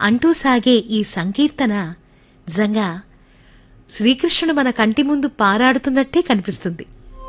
అంటూ సాగే ఈ సంకీర్తన నిజంగా శ్రీకృష్ణుడు మన కంటి ముందు పారాడుతున్నట్టే కనిపిస్తుంది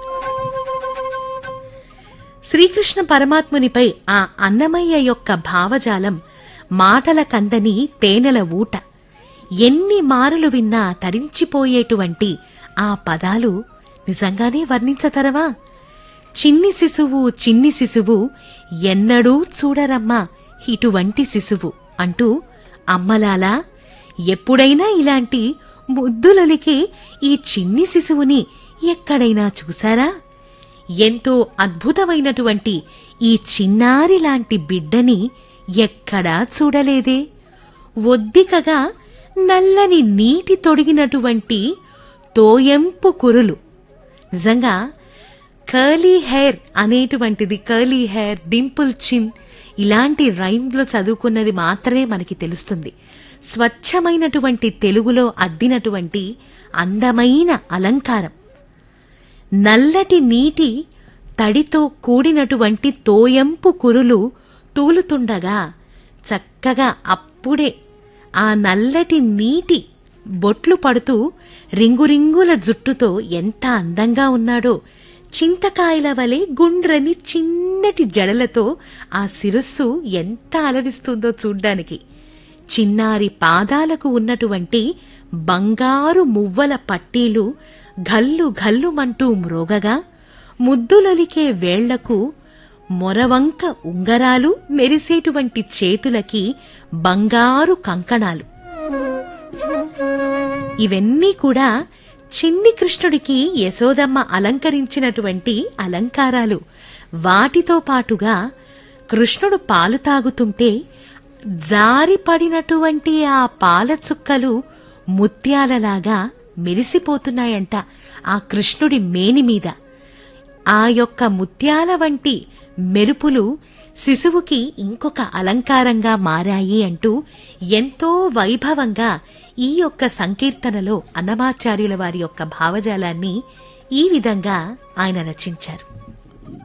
శ్రీకృష్ణ పరమాత్మునిపై ఆ అన్నమయ్య యొక్క భావజాలం మాటల కందని తేనెల ఊట ఎన్ని మారులు విన్నా తరించిపోయేటువంటి ఆ పదాలు నిజంగానే వర్ణించతరవా చిన్ని శిశువు చిన్ని శిశువు ఎన్నడూ చూడరమ్మా ఇటువంటి శిశువు అంటూ అమ్మలాలా ఎప్పుడైనా ఇలాంటి ముద్దులొలికే ఈ చిన్ని శిశువుని ఎక్కడైనా చూశారా ఎంతో అద్భుతమైనటువంటి ఈ చిన్నారి లాంటి బిడ్డని ఎక్కడా చూడలేదే ఒద్దికగా నల్లని నీటి తొడిగినటువంటి తోయంపు కురులు నిజంగా కర్లీ హెయిర్ అనేటువంటిది కర్లీ హెయిర్ డింపుల్ చిన్ ఇలాంటి రైమ్లో చదువుకున్నది మాత్రమే మనకి తెలుస్తుంది స్వచ్ఛమైనటువంటి తెలుగులో అద్దినటువంటి అందమైన అలంకారం నల్లటి నీటి తడితో కూడినటువంటి తోయంపు కురులు తూలుతుండగా చక్కగా అప్పుడే ఆ నల్లటి నీటి బొట్లు పడుతూ రింగురింగుల జుట్టుతో ఎంత అందంగా ఉన్నాడో చింతకాయల వలె గుండ్రని చిన్నటి జడలతో ఆ శిరస్సు ఎంత అలరిస్తుందో చూడ్డానికి చిన్నారి పాదాలకు ఉన్నటువంటి బంగారు మువ్వల పట్టీలు ఘల్లు ఘల్లుమంటూ మ్రోగగా ముద్దులలికే వేళ్లకు మొరవంక ఉంగరాలు మెరిసేటువంటి చేతులకి బంగారు కంకణాలు ఇవన్నీ కూడా చిన్ని కృష్ణుడికి యశోదమ్మ అలంకరించినటువంటి అలంకారాలు వాటితో పాటుగా కృష్ణుడు పాలు తాగుతుంటే జారిపడినటువంటి ఆ పాల చుక్కలు ముత్యాలలాగా మెరిసిపోతున్నాయంట ఆ కృష్ణుడి మేని మీద ఆ యొక్క ముత్యాల వంటి మెరుపులు శిశువుకి ఇంకొక అలంకారంగా మారాయి అంటూ ఎంతో వైభవంగా ఈ యొక్క సంకీర్తనలో అన్నమాచార్యుల వారి యొక్క భావజాలాన్ని ఈ విధంగా ఆయన రచించారు